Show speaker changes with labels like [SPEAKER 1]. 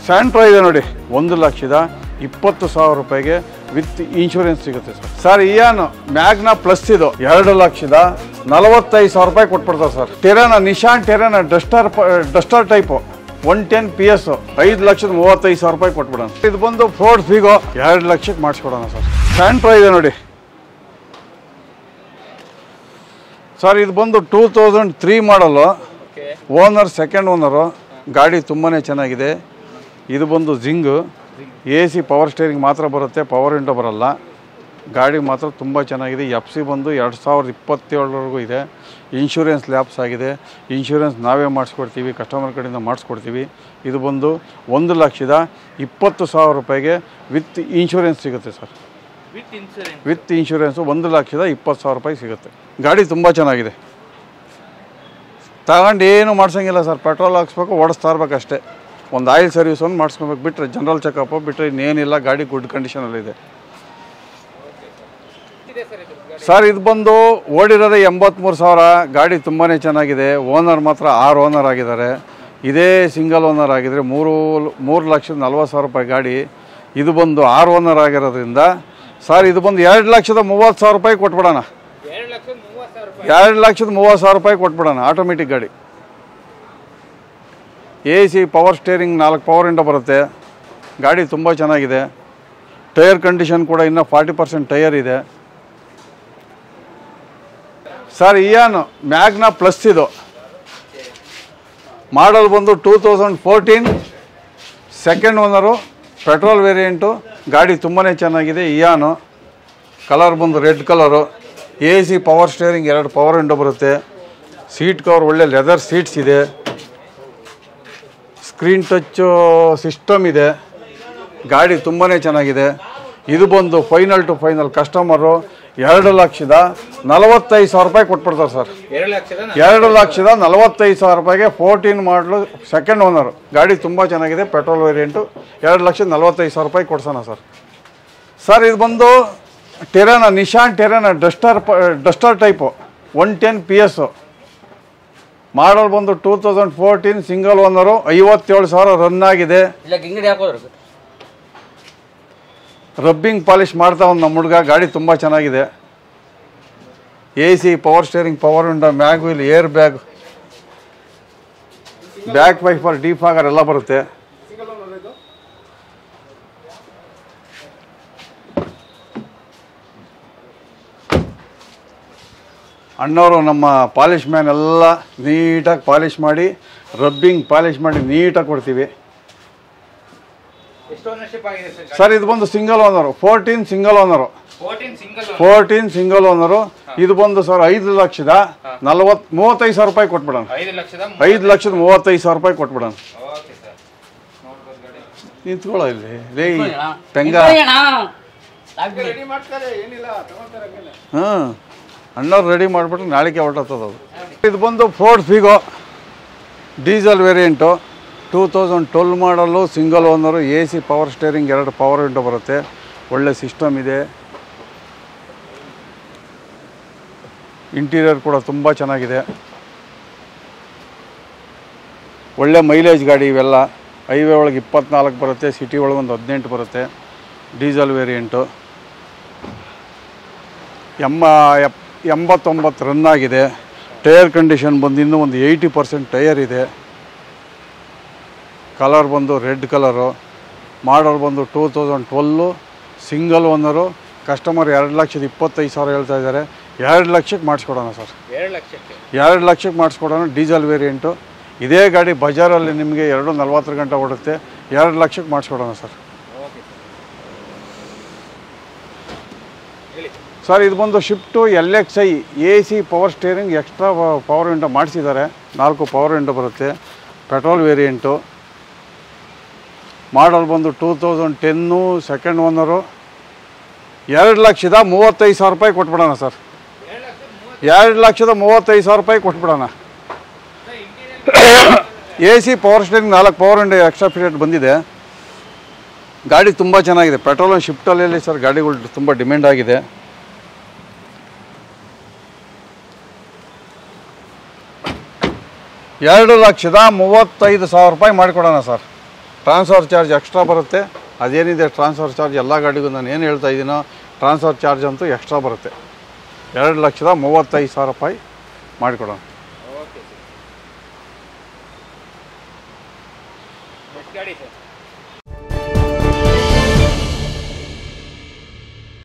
[SPEAKER 1] Santro ಇದೆ ನೋಡಿ ಒಂದು ಲಕ್ಷದ ಇಪ್ಪತ್ತು ಸಾವಿರ ರೂಪಾಯಿಗೆ ವಿತ್ ಇನ್ಶೂರೆನ್ಸ್ ಸಿಗುತ್ತೆ ಸರ್ ಸರ್ ಇಯಾನು ಮ್ಯಾಗ್ನಾ ಪ್ಲಸ್ ಇದು ಎರಡು ಲಕ್ಷದ ನಲವತ್ತೈದು ಸಾವಿರ ರೂಪಾಯಿ ಕೊಟ್ಬಿಡ್ತಾರೆ sir Terrano Nissan Terrano Duster Duster type one ten P S ಐದು ಲಕ್ಷದ ಮೂವತ್ತೈದು ಸಾವಿರ ರೂಪಾಯಿ ಕೊಟ್ಬಿಡೋಣ ಇದು ಬಂದು ಫೋರ್ಡ್ ಫಿಗೋ ಎರಡು ಲಕ್ಷಕ್ಕೆ ಮಾಡಿಸ್ಕೊಡೋಣ ಸರ್ ಸ್ಯಾಂಟ್ರೋ ಇದೆ ನೋಡಿ ಸರ್ ಇದು ಬಂದು two thousand three model owner second owner ಗಾಡಿ ತುಂಬಾ ಚೆನ್ನಾಗಿದೆ ಇದು ಬಂದು ಜಿಂಗು ಎ ಸಿ ಪವರ್ ಸ್ಟೇರಿಂಗ್ ಮಾತ್ರ ಬರುತ್ತೆ ಪವರ್ ವಿಂಡೋ ಬರಲ್ಲ ಗಾಡಿ ಮಾತ್ರ ತುಂಬ ಚೆನ್ನಾಗಿದೆ ಎಫ್ ಸಿ ಬಂದು ಎರಡು ಸಾವಿರದ ಇಪ್ಪತ್ತೇಳರವರೆಗೂ ಇದೆ ಇನ್ಶೂರೆನ್ಸ್ ಲ್ಯಾಪ್ಸ್ ಆಗಿದೆ ಇನ್ಶೂರೆನ್ಸ್ ನಾವೇ ಮಾಡಿಸ್ಕೊಡ್ತೀವಿ ಕಸ್ಟಮರ್ ಕಡೆಯಿಂದ ಮಾಡಿಸ್ಕೊಡ್ತೀವಿ ಇದು ಬಂದು ಒಂದು ಲಕ್ಷದ ಇಪ್ಪತ್ತು ಸಾವಿರ ರೂಪಾಯಿಗೆ ವಿತ್ ಇನ್ಶೂರೆನ್ಸ್ ಸಿಗುತ್ತೆ sir
[SPEAKER 2] with insurance
[SPEAKER 1] with insurance ಒಂದು ಲಕ್ಷದ ಇಪ್ಪತ್ತು ಸಾವಿರ ರೂಪಾಯಿ ಸಿಗುತ್ತೆ ಗಾಡಿ ತುಂಬ ಚೆನ್ನಾಗಿದೆ ತಗೊಂಡು ಏನು ಮಾಡ್ಸಂಗಿಲ್ಲ ಸರ್ ಪೆಟ್ರೋಲ್ ಹಾಕ್ಸ್ಬೇಕು ಓಡಿಸ್ತಾ ಇರ್ಬೇಕು ಅಷ್ಟೇ ಒಂದು ಆಯಿಲ್ ಸರ್ವಿಸ್ ಒಂದು ಮಾಡಿಸ್ಕೊಬೇಕು ಬಿಟ್ಟರೆ ಜನರಲ್ ಚೆಕಪ್ ಬಿಟ್ಟರೆ ಇನ್ನೇನಿಲ್ಲ ಗಾಡಿ ಗುಡ್ ಕಂಡೀಷನಲ್ಲಿದೆ
[SPEAKER 2] ಇದೆ ಸರ್ ಇದು ಗಾಡಿ
[SPEAKER 1] ಸರ್ ಇದು ಬಂದು ಓಡಿರೋದೇ ಎಂಬತ್ತ್ಮೂರು ಸಾವಿರ ಗಾಡಿ ತುಂಬಾ ಚೆನ್ನಾಗಿದೆ ಓನರ್ ಮಾತ್ರ ಆರು ಓನರ್ ಆಗಿದ್ದಾರೆ ಇದೇ ಸಿಂಗಲ್ ಓನರ್ ಆಗಿದ್ರೆ ಮೂರು ಮೂರು ಲಕ್ಷದ ನಲ್ವತ್ತು ಸಾವಿರ ರೂಪಾಯಿ ಗಾಡಿ ಇದು ಬಂದು ಆರು ಓನರ್ ಆಗಿರೋದ್ರಿಂದ ಸರ್ ಇದು ಬಂದು ಎರಡು ಲಕ್ಷದ ಮೂವತ್ತು ಸಾವಿರ ರೂಪಾಯಿ ಕೊಟ್ಬಿಡೋಣ
[SPEAKER 2] ಎರಡು ಲಕ್ಷದ ಮೂವತ್ತು ಸಾವಿರ ರೂಪಾಯಿ
[SPEAKER 1] ಎರಡು ಲಕ್ಷದ ಮೂವತ್ತು ಸಾವಿರ ರೂಪಾಯಿ ಕೊಟ್ಬಿಡೋಣ ಆಟೋಮೆಟಿಕ್ ಗಾಡಿ ಎ ಸಿ ಪವರ್ ಸ್ಟೇರಿಂಗ್ ನಾಲ್ಕು ಪವರ್ ಇಂಡ ಬರುತ್ತೆ ಗಾಡಿ ತುಂಬ ಚೆನ್ನಾಗಿದೆ ಟೈರ್ ಕಂಡೀಷನ್ ಕೂಡ ಇನ್ನೂ ಫಾರ್ಟಿ ಪರ್ಸೆಂಟ್ ಟೈರ್ ಇದೆ ಸರ್ ಇಯಾನು ಮ್ಯಾಗ್ನಾ ಪ್ಲಸ್ ಇದು ಮಾಡಲ್ ಬಂದು two thousand fourteen second owner petrol variant ಗಾಡಿ ತುಂಬಾ ಚೆನ್ನಾಗಿದೆ ಇಯಾನು ಕಲರ್ ಬಂದು red colour A C power steering ಎರಡು ಪವರ್ ವಿಂಡೋ ಬರುತ್ತೆ ಸೀಟ್ ಕವರ್ ಒಳ್ಳೆ ಲೆದರ್ ಸೀಟ್ಸ್ ಇದೆ ಸ್ಕ್ರೀನ್ ಟಚ್ ಸಿಸ್ಟಮ್ ಇದೆ ಗಾಡಿ ತುಂಬಾ ಚೆನ್ನಾಗಿದೆ ಇದು ಬಂದು ಫೈನಲ್ ಟು ಫೈನಲ್ ಕಸ್ಟಮರು ಎರಡು ಲಕ್ಷದ ನಲವತ್ತೈದು ಸಾವಿರ ರೂಪಾಯಿ ಕೊಟ್ಬಿಡ್ತಾರೆ ಸರ್
[SPEAKER 2] ಎರಡು ಲಕ್ಷದ
[SPEAKER 1] ಎರಡು ಲಕ್ಷದ ನಲವತ್ತೈದು ಸಾವಿರ ರೂಪಾಯಿಗೆ ಫೋರ್ಟೀನ್ ಮಾಡಲು ಸೆಕೆಂಡ್ ಓನರು ಗಾಡಿ ತುಂಬ ಚೆನ್ನಾಗಿದೆ ಪೆಟ್ರೋಲ್ ವೇರಿಯಂಟು ಎರಡು ಲಕ್ಷದ ನಲವತ್ತೈದು ಸಾವಿರ ರೂಪಾಯಿ ಕೊಡ್ಸೋಣ ಸರ್ ಸರ್ ಇದು ಬಂದು Terrano Nissan Terrano Duster Duster type one ten P S model ಬಂದು two thousand fourteen single owner ಐವತ್ತೇಳು ಸಾವಿರ ರನ್ ಆಗಿದೆ
[SPEAKER 2] ಇಲ್ಲ ಗಿಂಗಡಿ ಹಾಕೋದ್ರು
[SPEAKER 1] ರಬ್ಬಿಂಗ್ ಪಾಲಿಶ್ ಮಾಡ್ತಾ ಒಂದು ನಮ್ಮ ಹುಡುಗ ಗಾಡಿ ತುಂಬ ಚೆನ್ನಾಗಿದೆ A C power steering power window mag wheel air bag back wiper defogger ಎಲ್ಲ ಬರುತ್ತೆ ಅಣ್ಣವರು ನಮ್ಮ ಪಾಲಿಶ್ ಮ್ಯಾನ್ ಎಲ್ಲ ನೀಟಾಗಿ ಪಾಲಿಶ್ ಮಾಡಿ ರಬ್ಬಿಂಗ್ ಪಾಲಿಶ್ ಮಾಡಿ ನೀಟಾಗಿ ಕೊಡ್ತೀವಿ
[SPEAKER 2] ಎಷ್ಟು ಓನರ್ಶಿಪ್ ಆಗಿದೆ ಸರ್
[SPEAKER 1] ಸರ್ ಇದು ಬಂದು single owner fourteen single owner
[SPEAKER 2] fourteen single
[SPEAKER 1] fourteen single owner ಇದು ಬಂದು ಸರ್ ಐದು ಲಕ್ಷದ ನಲವತ್ ಮೂವತ್ತೈದು ಸಾವಿರ ರೂಪಾಯಿ ಕೊಟ್ಬಿಡೋಣ
[SPEAKER 2] ಐದು ಲಕ್ಷದ
[SPEAKER 1] ಐದು ಲಕ್ಷದ ಮೂವತ್ತೈದು ಸಾವಿರ ರೂಪಾಯಿ ಕೊಟ್ಬಿಡೋಣ
[SPEAKER 2] ಓಕೆ ಸರ್ ನೋಡ್ಬೋದು ಗಾಡಿ
[SPEAKER 1] ನಿಂತ್ಕೊಳ್ಳೋ ಇಲ್ಲಿ ರೇ ಪೆಂಗ ಹಾಂ ಅಣ್ಣವ್ರು ರೆಡಿ ಮಾಡಿಬಿಟ್ರೆ ನಾಳೆಗೆ ಹೊರಟತ್ತದ ಅದು ಇದು ಬಂದು Ford Figo diesel variant two thousand twelve model single owner A C power steering ಎರಡು ಪವರ್ ವಿಂಡೋ ಬರುತ್ತೆ ಒಳ್ಳೆ ಸಿಸ್ಟಮ್ ಇದೆ ಇಂಟೀರಿಯರ್ ಕೂಡ ತುಂಬ ಚೆನ್ನಾಗಿದೆ ಒಳ್ಳೆ ಮೈಲೇಜ್ ಗಾಡಿ ಇವೆಲ್ಲ ಹೈವೇ ಒಳಗೆ ಇಪ್ಪತ್ನಾಲ್ಕು ಬರುತ್ತೆ ಸಿಟಿ ಒಳಗೆ ಒಂದು ಹದಿನೆಂಟು ಬರುತ್ತೆ ಡೀಸೆಲ್ ವೇರಿಯಂಟು ಎಂಬ ಎಪ್ ಎಂಬತ್ತೊಂಬತ್ತು ರನ್ ಆಗಿದೆ ಟೈರ್ ಕಂಡೀಷನ್ ಬಂದು ಇನ್ನೂ ಒಂದು ಏಯ್ಟಿ ಪರ್ಸೆಂಟ್ ಟೈರ್ ಇದೆ ಕಲರ್ ಬಂದು ರೆಡ್ ಕಲರು ಮಾಡಲ್ ಬಂದು two thousand twelve single owner customer ಎರಡು ಲಕ್ಷದ ಇಪ್ಪತ್ತೈದು ಸಾವಿರ ಹೇಳ್ತಾ ಇದ್ದಾರೆ ಎರಡು ಲಕ್ಷಕ್ಕೆ ಮಾಡಿಸ್ಕೊಡೋಣ ಸರ್
[SPEAKER 2] ಎರಡು ಲಕ್ಷಕ್ಕೆ
[SPEAKER 1] ಎರಡು ಲಕ್ಷಕ್ಕೆ ಮಾಡಿಸ್ಕೊಡೋಣ ಡೀಸೆಲ್ ವೇರಿಯಂಟು ಇದೇ ಗಾಡಿ ಬಜಾರಲ್ಲಿ ನಿಮಗೆ ಎರಡು ನಲ್ವತ್ತರ ಗಂಟೆ ಓಡುತ್ತೆ ಎರಡು ಲಕ್ಷಕ್ಕೆ ಮಾಡಿಸ್ಕೊಡೋಣ ಸರ್
[SPEAKER 2] ಓಕೆ ಹೇಳಿ
[SPEAKER 1] ಸರ್ ಇದು ಬಂದು Swift L X I A C power steering extra power window ಮಾಡಿಸಿದ್ದಾರೆ ನಾಲ್ಕು ಪವರ್ ವಿಂಡೋ ಬರುತ್ತೆ ಪೆಟ್ರೋಲ್ ವೇರಿಯಂಟು ಮಾಡಲ್ ಬಂದು two thousand ten second owner ಎರಡು ಲಕ್ಷದ ಮೂವತ್ತೈದು ಸಾವಿರ ರೂಪಾಯಿ ಕೊಟ್ಬಿಡೋಣ ಸರ್ ಎರಡು ಲಕ್ಷದ ಮೂವತ್ತೈದು ಸಾವಿರ ರೂಪಾಯಿ ಕೊಟ್ಬಿಡೋಣ ಎ ಸಿ ಪವರ್ ಸ್ಟೇರಿಂಗ್ ನಾಲ್ಕು ಪವರ್ ವಿಂಡೋ ಎಕ್ಸ್ಟ್ರಾ ಫಿಟೆಡ್ ಬಂದಿದೆ ಗಾಡಿ ತುಂಬ ಚೆನ್ನಾಗಿದೆ ಪೆಟ್ರೋಲ್ ಶಿಫ್ಟಲ್ಲಿ ಸರ್ ಗಾಡಿಗಳು ತುಂಬ ಡಿಮ್ಯಾಂಡ್ ಆಗಿದೆ ಎರಡು ಲಕ್ಷದ ಮೂವತ್ತೈದು ಸಾವಿರ ರೂಪಾಯಿ ಮಾಡಿಕೊಡೋಣ ಸರ್ ಟ್ರಾನ್ಸ್ಫರ್ ಚಾರ್ಜ್ ಎಕ್ಸ್ಟ್ರಾ ಬರುತ್ತೆ ಅದೇನಿದೆ ಟ್ರಾನ್ಸ್ಫರ್ ಚಾರ್ಜ್ ಎಲ್ಲ ಗಾಡಿಗೂ ನಾನು ಏನು ಹೇಳ್ತಾ ಇದ್ದೀನೋ ಟ್ರಾನ್ಸ್ಫರ್ ಚಾರ್ಜ್ ಅಂತೂ ಎಕ್ಸ್ಟ್ರಾ ಬರುತ್ತೆ ಎರಡು ಲಕ್ಷದ ಮೂವತ್ತೈದು ಸಾವಿರ ರೂಪಾಯಿ ಮಾಡಿಕೊಡೋಣ
[SPEAKER 2] ಓಕೆ ಸರ್ ಎಷ್ಟು ಗಾಡಿ ಸರ್